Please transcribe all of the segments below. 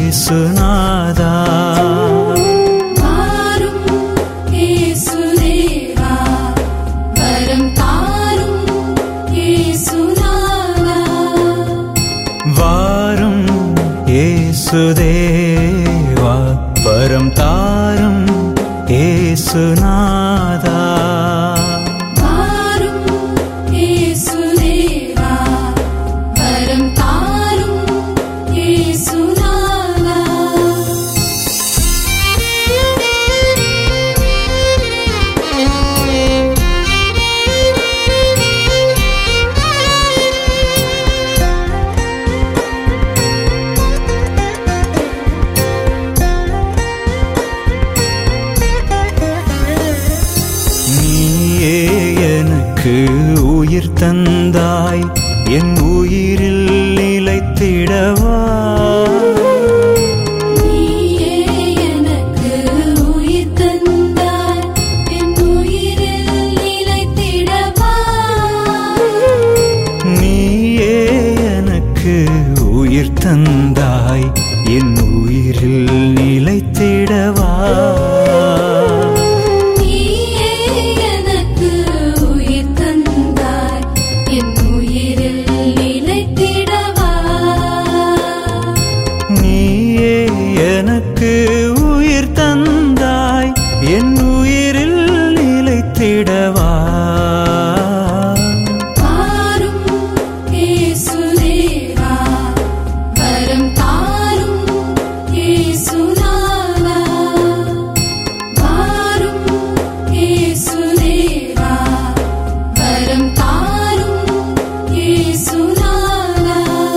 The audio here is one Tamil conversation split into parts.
ஏசுநாதா வாரும் இயேசுதேவா வரம் தாரும் இயேசுநாதா வாரும் ஏசுதேவா வரம் தாரும் ஏசுநாதா வாரும் இயேசுதேவா வரம் தாரும் இயேசுநாதா நீயே எனக்கு உயிர் தந்தாய் என் உயிரில் நிலைத்திடவா நீயே எனக்கு உயிர் தந்தாய் என் உயிரில் நிலைத்திடவா நீயே எனக்கு உயிர் தந்தாய் என் உயிரில் நிலைத்திடவா நீயே எனக்கு உயிர் தந்தாய் என் உயிரில் நிலைத்திடவா நீயே எனக்கு உயிர் தந்தாய் என் உயிரில் நிலைத்திடவா வாரும் இயேசுதேவா வரம் தாரும் இயேசுநாதா வாரும் இயேசுதேவா வரம் தாரும் இயேசுநாதா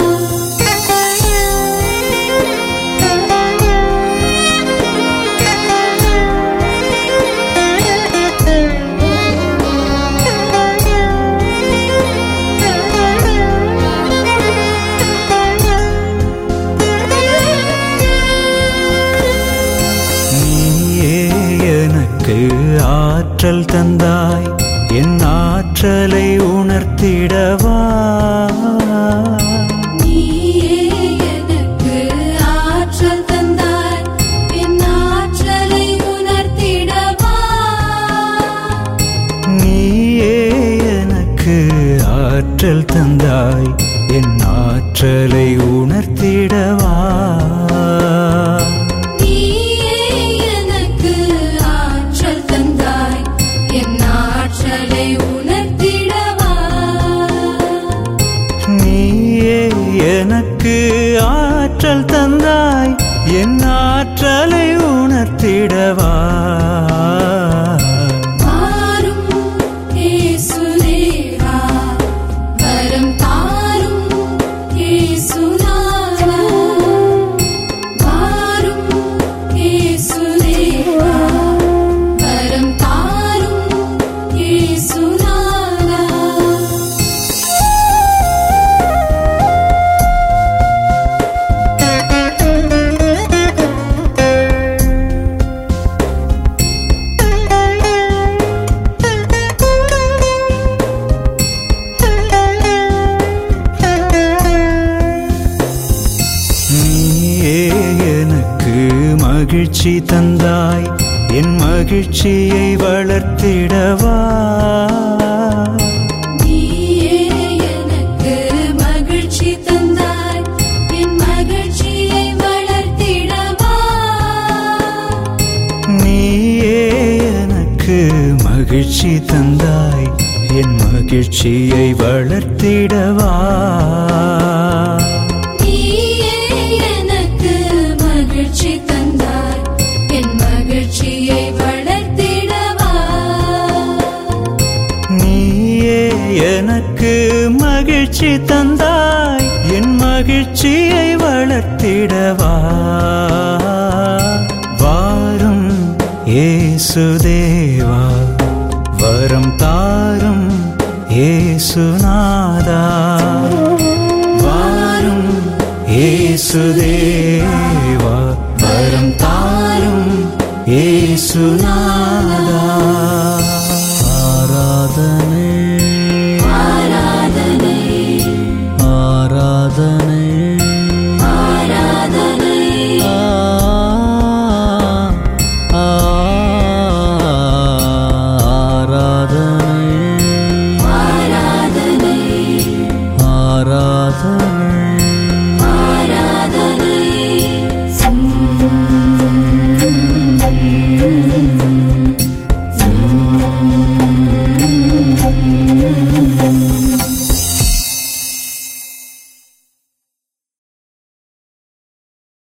நீயே எனக்கு ஆற்றல் தந்தாய் என் ஆற்றலை உணர்த்திடவா நீயே எனக்கு ஆற்றல் தந்தாய் என் ஆற்றலை உணர்த்திடவா நீயே எனக்கு ஆற்றல் தந்தாய் என் ஆற்றலை உணர்த்திடவா நீயே எனக்கு ஆற்றல் தந்தாய் என் ஆற்றலை உணர்த்திடவா நீயே எனக்கு ஆற்றல் தந்தாய் என் ஆற்றலை உணர்த்திடவா வாரும் இயேசுதேவா வரம் தாரும் இயேசுநாதா வாரும் இயேசுதேவா வரம் தாரும் இயேசுநாதா நீயே எனக்கு மகிழ்ச்சி தந்தாய் என் மகிழ்ச்சியை வளர்த்திடவா நீயே எனக்கு மகிழ்ச்சி தந்தாய் என் மகிழ்ச்சியை வளர்த்திடவா நீயே எனக்கு மகிழ்ச்சி தந்தாய் என் மகிழ்ச்சியை வளர்த்திடவா நீயே எனக்கு மகிழ்ச்சி தந்தாய் என் மகிழ்ச்சியை வளர்த்திடவா நீயே எனக்கு மகிழ்ச்சி தந்தாய் என் மகிழ்ச்சியை வளர்த்திடவா வாரும் ஏசுதேவா வரம் தாரும் ஏசுநாதா வாரும் ஏசுதேவா வரம் தாரும் ஏசுநாதா